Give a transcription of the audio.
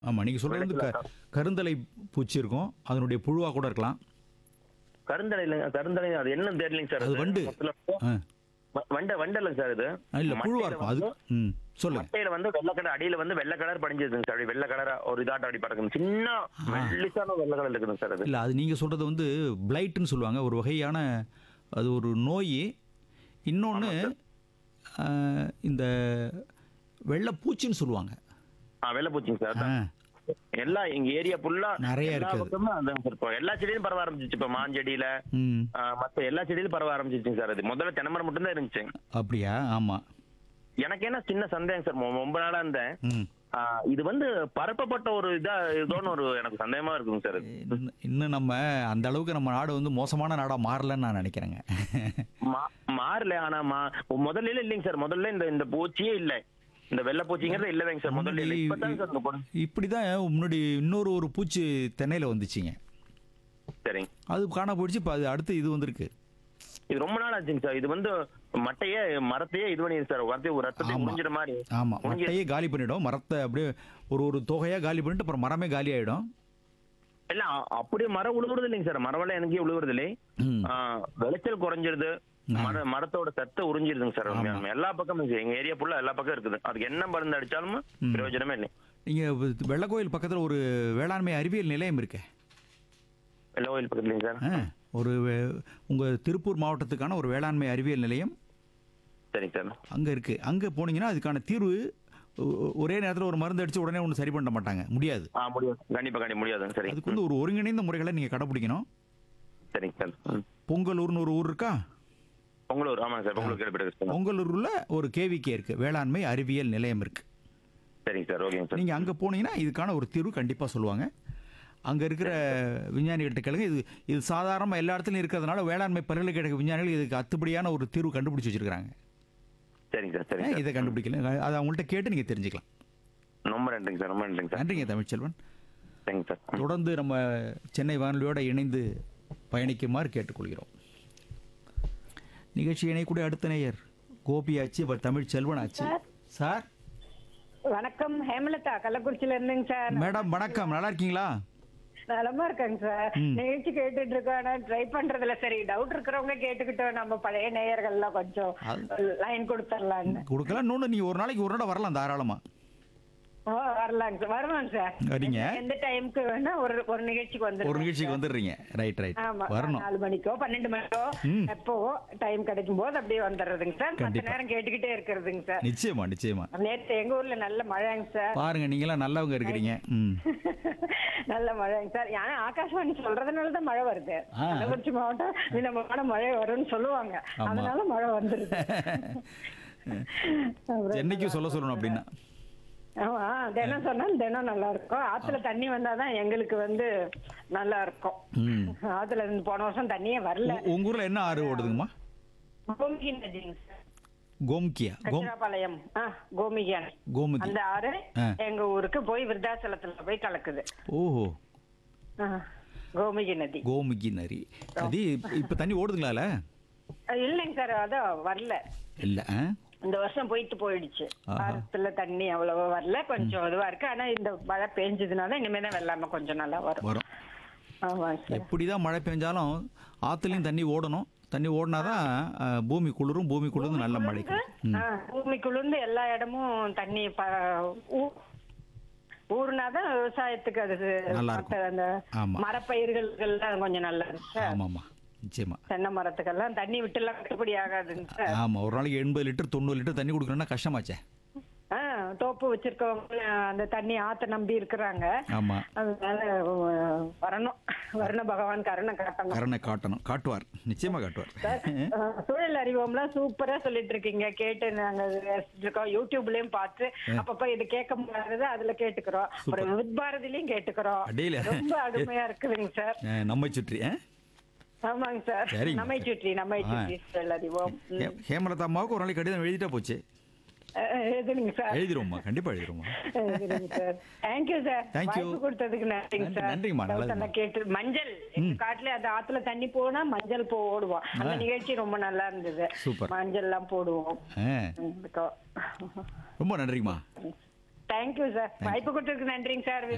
ஆமாம் நீங்கள் சொல்கிறது வந்து க கருந்தலை பூச்சி இருக்கும் அதனுடைய புழுவாக கூட இருக்கலாம் கருந்தலை இல்லைங்க கருந்தலை அது என்ன தெரியலைங்க சார் அது வண்டு. மொத்தத்துல ஆ வ- வண்டை வண்டை இல்லைங்க சார் இது இல்லை புழுவாக மட்டையில இருக்கும் அது வந்து- ம் சொல்லுங்கள் மட்டையில வந்து வெள்ளை கலர் அடியில வந்து வெள்ளை கலர் படிஞ்சிருக்குங்க சார் அப்படி வெள்ளை கலரா ஒரு இதாட்டம் அப்படி பறக்குது சின்ன மெல்லிசான வெள்ளை கலர் இருக்குதுங்க சார் அது இல்லை அது நீங்கள் சொல்கிறது வந்து பிளைட்டுன்னு சொல்லுவாங்க ஒரு வகையான அது ஒரு நோய் இன்னொன்று இந்த வெள்ளைப்பூச்சின்னு சொல்லுவாங்க ஆ வெள்ளை பூச்சிங்க சார் ஆ எல்லா எங்க ஏரியா ஃபுல்லா நிறைய எல்லா இருக்குது. பக்கமும் அதாங்க சார் இப்போ எல்லா செடியிலும் பரவ ஆரம்பிச்சிச்சு இப்போ மாஞ்செடியில ம் ஆ, மத்த எல்லா செடியிலும் பரவ ஆரம்பிச்சிச்சுங்க சார் அது முதல்ல தென்னமரம் மட்டும்தான் இருந்துச்சு அப்படியா ஆமாம் எனக்கு என்ன சின்ன சந்தேகம் சார் மொ- ரொம்ப நாளா இருந்தேன் ம் ஆ, இது வந்து பரப்பப்பட்ட ஒரு இதா இதோன்னு ஒரு எனக்கு சந்தேகமா இருக்குங்க சார் இது. இன்னும் இன்னும் நம்ம அந்த அளவுக்கு நம்ம நாடு வந்து மோசமான நாடாக மாறலன்னு நான் நினைக்கிறேங்க மா- மாறல ஆனா மா- முதல்ல இல்லைங்க சார் முதல்ல இந்த இந்த பூச்சியே இல்ல இந்த வெள்ளை பூச்சிங்கிறது இல்லவேங்க சார் முதல்ல இல்ல இப்பதான் சார் இந்த பொண்ணு இப்படி தான் முன்னாடி இன்னொரு ஒரு பூச்சி தென்னையில் வந்துச்சுங்க சரிங்க அது காண போயிடுச்சு இப்போ அது அடுத்து இது வந்திருக்கு இது ரொம்ப நாள் ஆச்சுங்க சார் இது வந்து மட்டையே மரத்தையே இது பண்ணிடுது சார் மரத்தையே ஒரு ரத்தத்தை ஆமா. முடிஞ்சிட மாதிரி ஆமாம் முடிஞ்சு- மட்டையே காலி பண்ணிடும் மரத்தை அப்படியே ஒரு ஒரு தொகையாக காலி பண்ணிட்டு அப்புறம் மரமே காலி ஆகிடும் இல்ல அ- அப்படியே மரம் உழுவுறது இல்லைங்க சார் மரமெல்லாம் எனக்கு உழுவுறது இல்லை ம் ஆ, விளைச்சல் குறைஞ்சிருது மர மரத்தோட சத்தை உறிஞ்சிருதுங்க சார் உண்மையாலுமே. எல்லா பக்கமும் இருக்கு. எங்க ஏரியா ஃபுல்லா எல்லா பக்கம் இருக்குது அதுக்கு என்ன மருந்து அடிச்சாலும் பிரயோஜனமே இல்லை நீங்கள் வெள்ளக்கோயில் பக்கத்தில் ஒரு வேளாண்மை அறிவியல் நிலையம் இருக்கே வெள்ளை கோயில் பக்கத்துலங்க சார் ஆ, ஒரு உங்கள் திருப்பூர் மாவட்டத்துக்கான ஒரு வேளாண்மை அறிவியல் நிலையம் சரிங்க சார் அங்கே இருக்குது அங்கே போனீங்கன்னா அதுக்கான தீர்வு ஒ- ஒரே நேரத்தில் ஒரு மருந்து அடித்து உடனே ஒன்று சரி பண்ண மாட்டாங்க முடியாது ஆ முடியாது கண்டிப்பா கண்டிப்பா முடியாதுங்க சரி அதுக்கு வந்து ஒரு ஒருங்கிணைந்த முறைகளை நீங்கள் கடைப்பிடிக்கணும் சரிங்க சார் ம். பொங்கலூர்னு ஒரு ஊர் இருக்கா பொங்கலூர் ஆமாங்க சார் பொங்கலூர் கேள்விப்பட்டிருக்கேன் சார் பொங்கலூரில் ஒரு கேவிகே இருக்குது வேளாண்மை அறிவியல் நிலையம் இருக்குது சரிங்க சார் ஓகேங்க சார் நீங்கள் அங்கே போனீங்கன்னா இதுக்கான ஒரு தீர்வு கண்டிப்பாக சொல்லுவாங்க அங்கே இருக்கிற விஞ்ஞானிகிட்ட கேளுங்க இது இது சாதாரணமாக எல்லா இடத்துலையும் இருக்கிறதுனால வேளாண்மை பல்கலைக்கழக விஞ்ஞானிகள் இதுக்கு அத்துப்படியான ஒரு தீர்வு கண்டுபிடிச்சி வச்சிருக்காங்க சரிங்க சார் சரிங்க இதை சார் கண்டுபிடிக்கல அதை அவங்கள்ட்ட கேட்டு நீங்கள் தெரிஞ்சுக்கலாம் ரொம்ப நன்றிங்க சார் ரொம்ப நன்றிங்க சார் நன்றிங்க தமிழ்ச்செல்வன் தேங்க்யூ சார் ம். தொடர்ந்து நம்ம சென்னை வானொலியோடு இணைந்து பயணிக்குமாறு கேட்டுக்கொள்கிறோம் நிகழ்ச்சி இணையக்கூடிய அடுத்த நேயர் கோபி ஆச்சு இப்போ தமிழ் செல்வன் ஆச்சு சார் வணக்கம் ஹேமலதா கள்ளக்குறிச்சியில இருந்துங்க சார் மேடம் வணக்கம் நல்லா இருக்கீங்களா நலமா இருக்கேங்க சார் ம். நிகழ்ச்சி கேட்டுட்டு இருக்கோம் ஆனா ட்ரை பண்றதுல சரி டவுட் இருக்கிறவங்க கேட்டுக்கிட்டோம் நம்ம பழைய நேயர்கள்லாம் கொஞ்சம் லைன் கொடுத்துடலான்னு கொடுக்கலாம் இன்னொன்று நீங்கள் ஒரு நாளைக்கு ஒரு நாள் வரலாம் தாராளமாக ஓ, வரலாங்க சார் வரலாம் சார் வரீங்க எந்த டைம்க்கு வேணா ஒரு ஒரு நிகழ்ச்சிக்கு வந்து ஒரு நிகழ்ச்சிக்கு வந்துடுறீங்க ரைட் ரைட் ஆமா வரணும் நாலு மணிக்கோ பன்னெண்டு மணிக்கோ ம். எப்போ டைம் கிடைக்கும் போது அப்படியே வந்துடுறதுங்க சார் மத்த கண்டிப்பா. நேரம் கேட்டுக்கிட்டே இருக்கிறதுங்க சார் நிச்சயமா நிச்சயமா நேத்து எங்க ஊர்ல நல்ல மழைங்க சார் பாருங்க நீங்களாம் நல்லவங்க இருக்கிறீங்க ம் நல்ல மழைங்க சார் ஏன்னா ஆகாஷ்வாணி சொல்றதுனால தான் மழை வருது ஆ. கள்ளக்குறிச்சி மாவட்டம் விதமான மழை வரும்னு சொல்லுவாங்க ஆமா. அதனால மழை வந்துருது அப்புறம் என்னைக்கும் சொல்ல சொல்லணும் அப்படின்னா ஆமா தினம் சொன்னா தினம் நல்லா இருக்கும் ஆத்துல தண்ணி வந்தாதான் எங்களுக்கு வந்து நல்லா இருக்கும் ம் ஆத்துல இருந்து போன வருஷம் தண்ணியே வரல உ- உங்க ஊர்ல என்ன ஆறு ஓடுதுங்கம்மா கோமிகி நதிங்க சார் கோம்கியா கோம் கச்சிராபாளையம் ஆ கோமிகி அணை கோமதி அந்த ஆறு ஆ. எங்க ஊருக்கு போய் விருத்தாச்சலத்துல போய் கலக்குது ஓஹோ ஆ, கோமிகி நதி கோமுகி நரி அது இப்ப- இப்ப தண்ணி ஓடுதுங்களால அது இல்லைங்க சார் அதான் வரல இல்ல ஆ? இந்த வருஷம் போயிட்டு போயிடுச்சு ஆஹா. ஆத்துல தண்ணி அவ்வளவா வரல கொஞ்சம் இதுவா இருக்கு ஆனா இந்த மழை பெஞ்சதுனால இனிமே தான் வெள்ளாம கொஞ்சம் நல்லா வரும் வரும் ஆமாங்க சார் எப்படிதான் மழை பெஞ்சாலும் ஆத்துலயும் தண்ணி ஓடணும் தண்ணி ஓடினாதான் ஆ, பூமி குளிரும் பூமி குளிர்ந்து நல்ல மழை கிடைக்கும். ம். ஆ, பூமி குளிர்ந்து எல்லா இடமும் தண்ணி ப- ஊ- ஊறுனாதான் விவசாயத்துக்கு அது நல்லா இருக்கும். மத்த அந்த ஆமா. மரப்பயிர்களுக்கெல்லாம் கொஞ்சம் நல்லா இருக்கு சார் ஆமாம்மா நிச்சயமா தென்னை மரத்துக்கெல்லாம் தண்ணி விட்டுலாம் கட்டுப்படி ஆகாதுங்க சார் ஆமா ஒரு நாளைக்கு எண்பது லிட்டர் தொண்ணூறு லிட்டர் தண்ணி கொடுக்கணும்னா கஷ்டமாச்சே ஆ, தோப்பு வச்சிருக்கவங்க அந்த தண்ணி ஆத்த நம்பி இருக்கிறாங்க ஆமா அதனால அஹ், வரணும் வருண பகவான் கருணை காட்டணும் கரணை காட்டணும் காட்டுவார் நிச்சயமா காட்டுவார் அஹ், சூழல் அறிவோம்லாம் சூப்பரா சொல்லிட்டு இருக்கீங்க கேட்டு நாங்க ரசிச்சிட்டு இருக்கோம் யூடியூப்லயும் பார்த்து அப்பப்ப இது கேட்க முடியாதது அதுல கேட்டுக்கிறோம் அப்புறம் வித் பாரதிலையும் கேட்டுக்கிறோம் அடியில. ரொம்ப அருமையா இருக்குதுங்க சார் ஆ, நம்மை சுற்றி ஆ? ஆமாங்க சார் சரிங்க. நம்மை சுற்றி நம்மை ஆ. சுற்றி சூழல் அறிவோம் ம். ஹே- ஹேமலதா அம்மாவுக்கு ஒரு நாளைக்கு கடிதம் எழுதிட்டா போச்சு அஹ், எதுங்க சார் எழுதிருவோம்மா கண்டிப்பா எழுதிருவோம்மா சரிங்க sir thank you sir Thank you. வாய்ப்பு கொடுத்ததுக்கு நன்றிங்க நன்றி, சார் நன்றிம்மா, நல்லதும்மா. Doubt எல்லாம் கேட்டு மஞ்சள் எங்க காட்டுல அந்த ஆத்துல தண்ணி போனா மஞ்சள் போ ஓடுவோம் அந்த ஆ. நிகழ்ச்சி ரொம்ப நல்லா இருந்தது Super. மஞ்சள் எல்லாம் போடுவோம் ஆ, ரொம்ப நன்றிங்கம்மா தேங்க்யூ சார் வாய்ப்பு கொடுத்ததுக்கு நன்றிங்க சார்